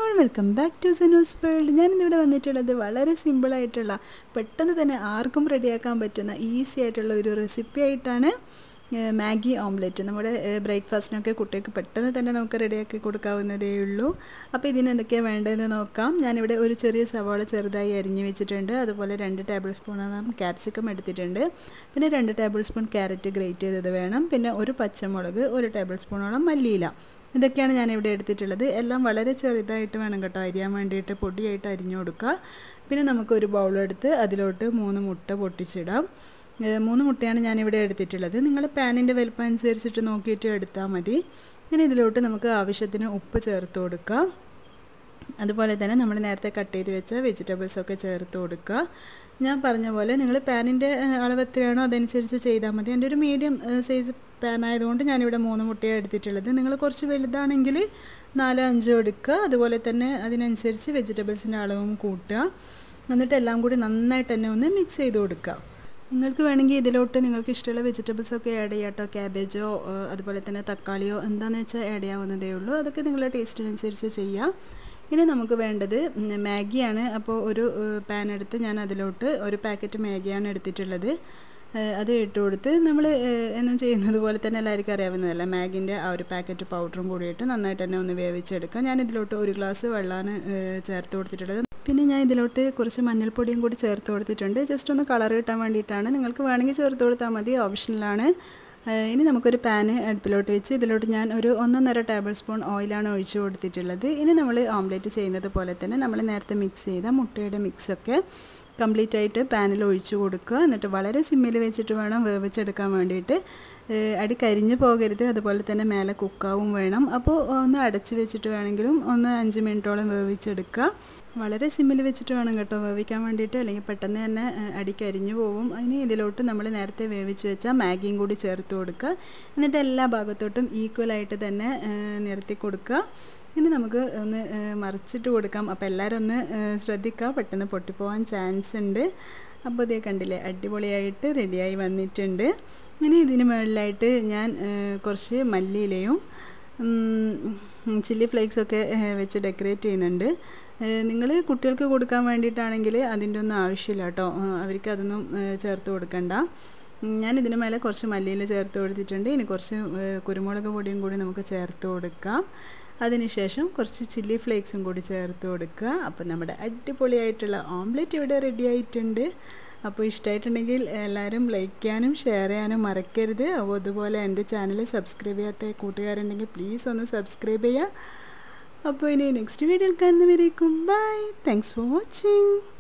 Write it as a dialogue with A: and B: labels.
A: welcome back to Zeno's world ഞാനിന്നിവിടെ വന്നിട്ടുള്ളത് വളരെ സിമ്പിളായിട്ടുള്ള പെട്ടെന്ന് തന്നെ ആർക്കും റെഡിയാക്കാൻ പറ്റുന്ന ഈസി ആയിട്ടുള്ള ഒരു റെസിപ്പി ആയിട്ടാണ് ഏഹ്, മാഗി ഓംലെറ്റ് നമ്മുടെ ഏഹ്, ബ്രേക്ക്ഫാസ്റ്റിനൊക്കെ കുട്ടികൾക്ക് പെട്ടെന്ന് തന്നെ നമുക്ക് റെഡിയാക്കി കൊടുക്കാവുന്നതേ ഉള്ളൂ അപ്പോൾ ഇതിന് എന്തൊക്കെയാണ് വേണ്ടതെന്ന് നോക്കാം ഞാനിവിടെ ഒരു ചെറിയ സവാള ചെറുതായി അരിഞ്ഞു വെച്ചിട്ടുണ്ട് അതുപോലെ രണ്ട് ടേബിൾ സ്പൂണോളം ക്യാപ്സിക്കം എടുത്തിട്ടുണ്ട് പിന്നെ രണ്ട് ടേബിൾ സ്പൂൺ ക്യാരറ്റ് ഗ്രേറ്റ് ചെയ്തത് വേണം പിന്നെ ഒരു പച്ചമുളക് ഒരു ടേബിൾ സ്പൂണോളം മല്ലിയില ഇതൊക്കെയാണ് ഞാനിവിടെ എടുത്തിട്ടുള്ളത് എല്ലാം വളരെ ചെറുതായിട്ട് വേണം കേട്ടോ അരിയാൻ വേണ്ടിയിട്ട് പൊടിയായിട്ട് അരിഞ്ഞു കൊടുക്കുക പിന്നെ നമുക്കൊരു ബൗളെടുത്ത് അതിലോട്ട് മൂന്ന് മുട്ട പൊട്ടിച്ചിടാം ഏഹ് മൂന്ന് മുട്ടയാണ് ഞാനിവിടെ എടുത്തിട്ടുള്ളത് നിങ്ങൾ പാനിൻ്റെ വലുപ്പം അനുസരിച്ചിട്ട് നോക്കിയിട്ട് എടുത്താൽ മതി ഇനി ഇതിലോട്ട് നമുക്ക് ആവശ്യത്തിന് ഉപ്പ് ചേർത്ത് കൊടുക്കാം അതുപോലെ തന്നെ നമ്മൾ നേരത്തെ കട്ട് ചെയ്ത് വെച്ച വെജിറ്റബിൾസൊക്കെ ചേർത്ത് കൊടുക്കുക ഞാൻ പറഞ്ഞ പോലെ നിങ്ങൾ പാനിൻ്റെ അളവ് എത്രയാണോ അതനുസരിച്ച് ചെയ്താൽ മതി എൻ്റെ ഒരു മീഡിയം സൈസ് പാൻ ആയതുകൊണ്ട് ഞാനിവിടെ മൂന്ന് മുട്ടയാണ് എടുത്തിട്ടുള്ളത് നിങ്ങൾ കുറച്ച് വലുതാണെങ്കിൽ നാലോ അഞ്ചോ എടുക്കുക അതുപോലെ തന്നെ അതിനനുസരിച്ച് വെജിറ്റബിൾസിൻ്റെ അളവും കൂട്ടുക എന്നിട്ട് എല്ലാം കൂടി നന്നായിട്ട് തന്നെ ഒന്ന് മിക്സ് ചെയ്ത് കൊടുക്കുക നിങ്ങൾക്ക് വേണമെങ്കിൽ ഇതിലോട്ട് നിങ്ങൾക്ക് ഇഷ്ടമുള്ള വെജിറ്റബിൾസ് ഒക്കെ ആഡ് ചെയ്യാം കേട്ടോ ക്യാബേജോ ഏഹ് അതുപോലെ തന്നെ തക്കാളിയോ എന്താണെന്ന് വെച്ചാൽ ആഡ് ചെയ്യാവുന്നതേ ഉള്ളൂ അതൊക്കെ നിങ്ങളുടെ ടേസ്റ്റിനനുസരിച്ച് ചെയ്യാം ഇനി നമുക്ക് വേണ്ടത് ഉം, മാഗിയാണ് അപ്പോൾ ഒരു ഏഹ്, പാൻ എടുത്ത് ഞാൻ അതിലോട്ട് ഒരു പാക്കറ്റ് മാഗിയാണ് എടുത്തിട്ടുള്ളത് ഏഹ്, അത് ഇട്ട് കൊടുത്ത് നമ്മൾ എന്നും ചെയ്യുന്നത് പോലെ തന്നെ എല്ലാവർക്കും അറിയാവുന്നതല്ല മാഗിൻ്റെ ആ ഒരു പാക്കറ്റ് പൗഡറും കൂടിയിട്ട് നന്നായിട്ട് തന്നെ ഒന്ന് വേവിച്ചെടുക്കാം ഞാൻ ഇതിലോട്ട് ഒരു ഗ്ലാസ് വെള്ളമാണ് ഏഹ്, ചേർത്ത് കൊടുത്തിട്ടുള്ളത് പിന്നെ ഞാൻ ഇതിലോട്ട് കുറച്ച് മഞ്ഞൾപ്പൊടിയും കൂടി ചേർത്ത് കൊടുത്തിട്ടുണ്ട് ജസ്റ്റ് ഒന്ന് കളർ കിട്ടാൻ വേണ്ടിയിട്ടാണ് നിങ്ങൾക്ക് വേണമെങ്കിൽ ചേർത്ത് കൊടുത്താൽ മതി ഓപ്ഷണലാണ് ഏഹ് ഇനി നമുക്കൊരു പാന് അടുപ്പിലോട്ട് വെച്ച് ഇതിലോട്ട് ഞാൻ ഒരു ഒന്നൊന്നര ടേബിൾ സ്പൂൺ ഓയിലാണ് ഒഴിച്ചു കൊടുത്തിട്ടുള്ളത് ഇനി നമ്മൾ ഓംലെറ്റ് ചെയ്യുന്നത് പോലെ തന്നെ നമ്മൾ നേരത്തെ മിക്സ് ചെയ്ത മുട്ടയുടെ മിക്സൊക്കെ കംപ്ലീറ്റ് ആയിട്ട് പാനിൽ ഒഴിച്ചു കൊടുക്കുക എന്നിട്ട് വളരെ സിമ്മിൽ വെച്ചിട്ട് വേണം വേവിച്ചെടുക്കാൻ വേണ്ടിയിട്ട് ഏഹ് അടി കരിഞ്ഞു പോകരുത് അതുപോലെ തന്നെ മേലെ കുക്കാവും വേണം അപ്പോൾ ഒന്ന് അടച്ച് വെച്ചിട്ട് വേണമെങ്കിലും ഒന്ന് അഞ്ച് മിനിറ്റോളം വേവിച്ചെടുക്കുക വളരെ സിമ്മിൽ വെച്ചിട്ട് വേണം കേട്ടോ വേവിക്കാൻ വേണ്ടിയിട്ട് അല്ലെങ്കിൽ പെട്ടെന്ന് തന്നെ ഏഹ്, അടി കരിഞ്ഞു പോകും അതിന് ഇതിലോട്ട് നമ്മൾ നേരത്തെ വേവിച്ച് വെച്ച മാഗിയും കൂടി ചേർത്ത് കൊടുക്കുക എന്നിട്ട് എല്ലാ ഭാഗത്തോട്ടും ഈക്വലായിട്ട് തന്നെ ഏഹ്, നിരത്തി കൊടുക്കുക ഇനി നമുക്ക് ഒന്ന് ഏഹ്, മറിച്ചിട്ട് കൊടുക്കാം അപ്പോൾ എല്ലാവരും ഒന്ന് ഏഹ്, ശ്രദ്ധിക്കുക പെട്ടെന്ന് പൊട്ടിപ്പോവാൻ ചാൻസ് ഉണ്ട് അപ്പോൾ ഇതേ കണ്ടില്ലേ അടിപൊളിയായിട്ട് റെഡിയായി വന്നിട്ടുണ്ട് ഇനി ഇതിന് മുകളിലായിട്ട് ഞാൻ ഏഹ്, കുറച്ച് മല്ലിയിലയും ചില്ലി ഫ്ലേക്സൊക്കെ വെച്ച് ഡെക്കറേറ്റ് ചെയ്യുന്നുണ്ട് നിങ്ങൾ കുട്ടികൾക്ക് കൊടുക്കാൻ വേണ്ടിയിട്ടാണെങ്കിൽ അതിൻ്റെ ഒന്നും ആവശ്യമില്ല കേട്ടോ അവർക്ക് അതൊന്നും ഏഹ്, ചേർത്ത് കൊടുക്കണ്ട ഉം, ഞാൻ ഇതിന് മേലെ കുറച്ച് മല്ലിയില ചേർത്ത് കൊടുത്തിട്ടുണ്ട് ഇനി കുറച്ച് ഏഹ്, കുരുമുളക് പൊടിയും കൂടി നമുക്ക് ചേർത്ത് കൊടുക്കാം അതിനുശേഷം കുറച്ച് ചില്ലി ഫ്ലേക്സും കൂടി ചേർത്ത് കൊടുക്കുക അപ്പോൾ നമ്മുടെ അടിപൊളിയായിട്ടുള്ള ഓംലെറ്റ് ഇവിടെ റെഡി ആയിട്ടുണ്ട് അപ്പോൾ ഇഷ്ടമായിട്ടുണ്ടെങ്കിൽ എല്ലാവരും ലൈക്ക് ചെയ്യാനും ഷെയർ ചെയ്യാനും മറക്കരുത് അപ്പോൾ അതുപോലെ എൻ്റെ ചാനൽ സബ്സ്ക്രൈബ് ചെയ്യാത്ത കൂട്ടുകാരുണ്ടെങ്കിൽ പ്ലീസ് ഒന്ന് സബ്സ്ക്രൈബ് ചെയ്യുക അപ്പോൾ ഇനി നെക്സ്റ്റ് വീഡിയോയിൽ കാണുന്നവരേക്കും ബൈ താങ്ക്സ് ഫോർ വാച്ചിങ്